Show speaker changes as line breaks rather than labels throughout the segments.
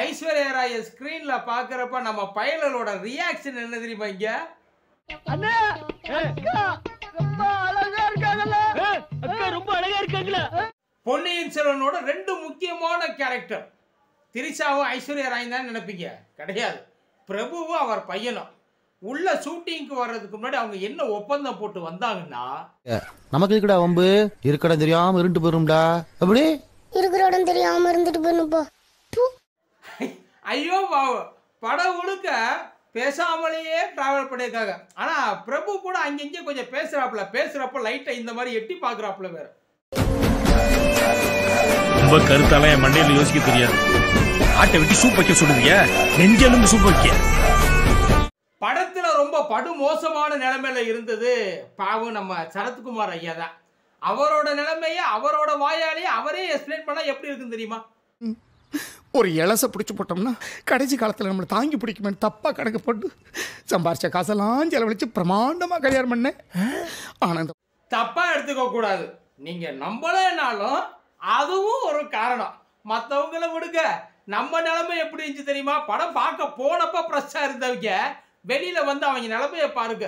ஐஸ்வர்யா ராய ஸ்கிரீன்ல பாக்குறப்ப நம்ம பயலரோட ரியாக்ஷன் என்ன தெரியுமா இங்க பொன்னியின் செல்வனோட ரெண்டு முக்கியமான கேரக்டர் திரிஷாவும் ஐஸ்வர்யா ராய் தான் நினைப்பீங்க கிடையாது பிரபுவும் அவர் பையனும் உள்ள ஷூட்டிங்க்கு வர்றதுக்கு முன்னாடி அவங்க என்ன ஒப்பந்தம் போட்டு வந்தாங்கன்னா
நமக்கு இருக்குடா வம்பு இருக்கடா தெரியாம இருண்டு போயிரும்டா அப்படி
இருக்கிற இடம் தெரியாம இருந்துட்டு போயிடணும் போ தூ.
ஐயோ பாவம் படம் முழுக்க பேசாமலேயே டிராவல் பண்ணியிருக்காங்க ஆனா பிரபு கூட அங்கங்கே கொஞ்சம் பேசுறாப்புல பேசுறப்ப லைட்டை இந்த மாதிரி எட்டி பார்க்குறாப்புல வேற
ரொம்ப கருத்தால என் மண்டையில யோசிக்க தெரியாது ஆட்டை வெட்டி சூப் வைக்க சொல்லுவீங்க நெஞ்செலும்பு சூப் வைக்க
படத்துல ரொம்ப படு மோசமான நிலைமையில இருந்தது பாவம் நம்ம சரத்குமார் ஐயா தான் அவரோட நிலைமைய அவரோட வாயாலேயே அவரே எக்ஸ்பிளைன் பண்ணா எப்படி இருக்குன்னு தெரியுமா
ஒரு இலசை பிடிச்சி போட்டோம்னா கடைசி காலத்தில் நம்மளை தாங்கி பிடிக்குமே தப்பாக கணக்கு போட்டு சம்பாரிச்ச காசெல்லாம் செலவழிச்சு பிரமாண்டமாக கல்யாணம் பண்ணேன் ஆனால் இந்த
தப்பா எடுத்துக்க கூடாது நீங்க நம்பலனாலும் அதுவும் ஒரு காரணம் மத்தவங்கள விடுங்க நம்ம நிலைமை எப்படி இருந்துச்சு தெரியுமா படம் பார்க்க போனப்ப ஃப்ரெஷ்ஷா இருந்தவங்க வெளியில வந்து அவங்க நிலைமைய பாருங்க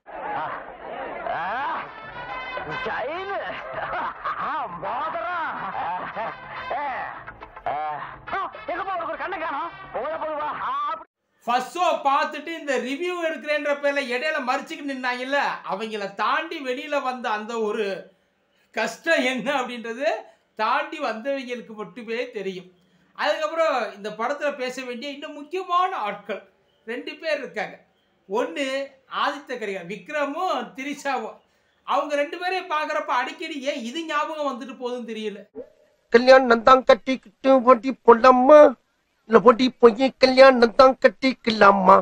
ஃபர்ஸ்ட் ஷோ பார்த்துட்டு இந்த ரிவ்யூ எடுக்கிறேன்ற பேர்ல இடையில மறிச்சுக்கிட்டு நின்னாங்கல்ல அவங்கள தாண்டி வெளியில வந்த அந்த ஒரு கஷ்டம் என்ன அப்படின்றது தாண்டி வந்தவங்களுக்கு மட்டுமே தெரியும் அதுக்கப்புறம் இந்த படத்தில் பேச வேண்டிய இன்னும் முக்கியமான ஆட்கள் ரெண்டு பேர் இருக்காங்க ஒன்று ஆதித்த கரிகால் விக்ரமும் திரிஷாவும் அவங்க ரெண்டு பேரையும் பார்க்குறப்ப அடிக்கடி ஏன் இது ஞாபகம் வந்துட்டு போகுதுன்னு தெரியல
கல்யாணம் தான் கட்டிக்கிட்டு போட்டி போடலாமா இல்ல போட்டி போய் கல்யாணம் தான் கட்டிக்கலாமா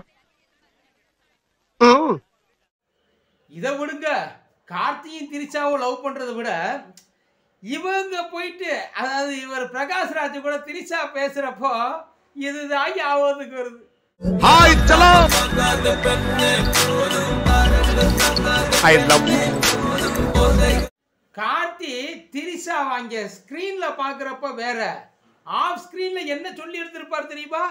ம்
இதை விடுங்க கார்த்தியும் திரிஷாவும் லவ் பண்றதை விட இவங்க போயிட்டு அதாவது இவர் பிரகாஷ் ராஜ் கூட திரிஷா பேசுறப்போ இதுதான் ஞாபகத்துக்கு வருது
ஹாய் சலோ ஐ லவ்
கார்த்தி திரிஷா வாங்கிய ஸ்கிரீன்ல பாக்குறப்ப வேற ஆஃப் ஸ்கிரீன்ல என்ன சொல்லி எடுத்திருப்பார் தெரியுமா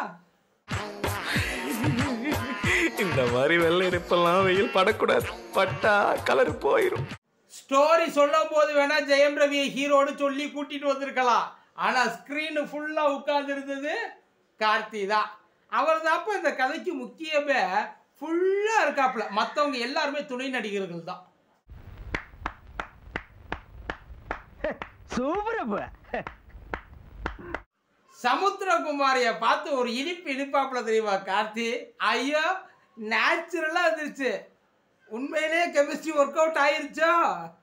இந்த மாதிரி வெள்ளை இருப்பெல்லாம் வெயில் படக்கூடாது பட்டா கலர் போயிரும்
ஸ்டோரி சொல்லும் போது வேணா ஜெயம் ரவியை ஹீரோன்னு சொல்லி கூட்டிட்டு வந்திருக்கலாம் ஆனா ஸ்கிரீன் ஃபுல்லா உட்கார்ந்து இருந்தது கார்த்தி தான் அவர் தாப்ப இந்த கதைக்கு முக்கியமே ஃபுல்லா இருக்காப்ல மத்தவங்க எல்லாருமே துணை நடிகர்கள் தான் சமுத்திரகுமாரிய பார்த்து ஒரு இனிப்பு இனிப்பாப்புல தெரியுமா கார்த்தி ஐயோ நேச்சுரலா இருந்துருச்சு உண்மையிலேயே கெமிஸ்ட்ரி ஒர்க் அவுட் ஆயிருச்சோ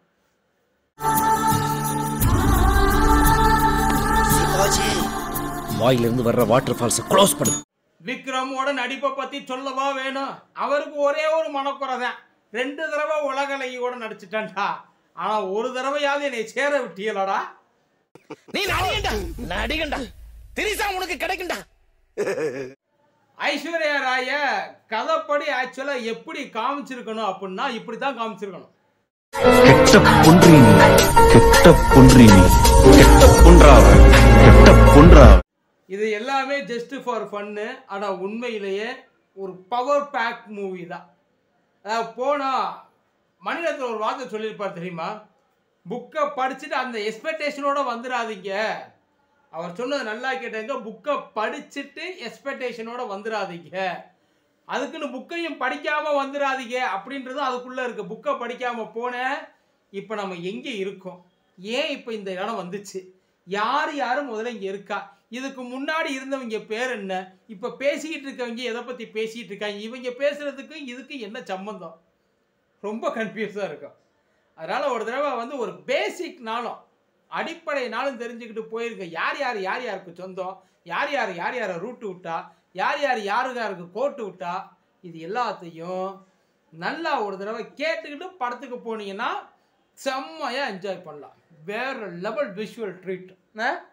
வாயிலிருந்து வர்ற வாட்டர் ஃபால்ஸை க்ளோஸ் பண்ணு
விக்ரமோட நடிப்பை பத்தி சொல்லவா வேணும் அவருக்கு ஒரே ஒரு மனக்குறை தான் ரெண்டு தடவை உலகலையோட நடிச்சிட்டான்டா ஆனா ஒரு தடவையாவது என்னை சேர விட்டியலடா
நீ நடிகண்டா நடிகண்டா திரிசா உனக்கு கிடைக்கும்டா
ஐஸ்வர்யா ராய கதைப்படி ஆக்சுவலா எப்படி காமிச்சிருக்கணும் அப்படின்னா இப்படித்தான் காமிச்சிருக்கணும்
கெட்ட பொன்றி நீ கெட்ட பொன்றி நீ கெட்ட பொன்றாவ கெட்ட பொன்றா
இது எல்லாமே ஜஸ்ட் ஃபார் ஃபன்னு ஆனால் உண்மையிலேயே ஒரு பவர் பேக் மூவி தான் அதாவது போனால் மணிரத்னம் ஒரு வார்த்தை சொல்லியிருப்பார் தெரியுமா புக்கை படிச்சுட்டு அந்த எக்ஸ்பெக்டேஷனோட வந்துடாதீங்க அவர் சொன்னது நல்லா கேட்டேங்க புக்கை படிச்சுட்டு எக்ஸ்பெக்டேஷனோட வந்துடாதீங்க அதுக்குன்னு புக்கையும் படிக்காம வந்துடாதீங்க அப்படின்றதும் அதுக்குள்ள இருக்கு புக்கை படிக்காம போனேன் இப்போ நம்ம எங்கே இருக்கோம் ஏன் இப்போ இந்த இடம் வந்துச்சு யார் யாரும் முதல்ல இங்கே இருக்கா இதுக்கு முன்னாடி இருந்தவங்க பேர் என்ன இப்போ பேசிக்கிட்டு இருக்கவங்க எதை பற்றி பேசிக்கிட்டு இருக்காங்க இவங்க பேசுறதுக்கும் இதுக்கு என்ன சம்பந்தம் ரொம்ப கன்ஃபியூஸாக இருக்கும் அதனால் ஒரு தடவை வந்து ஒரு பேசிக் நாளும் அடிப்படை நாளும் தெரிஞ்சுக்கிட்டு போயிருங்க யார் யார் யார் யாருக்கு சொந்தம் யார் யார் யார் யாரை ரூட்டு விட்டா யார் யார் யாருக்கு யாருக்கு கோட்டு விட்டா இது எல்லாத்தையும் நல்லா ஒரு தடவை கேட்டுக்கிட்டு படத்துக்கு போனீங்கன்னா செம்மையாக என்ஜாய் பண்ணலாம் வேற லெவல் விஷுவல் ட்ரீட்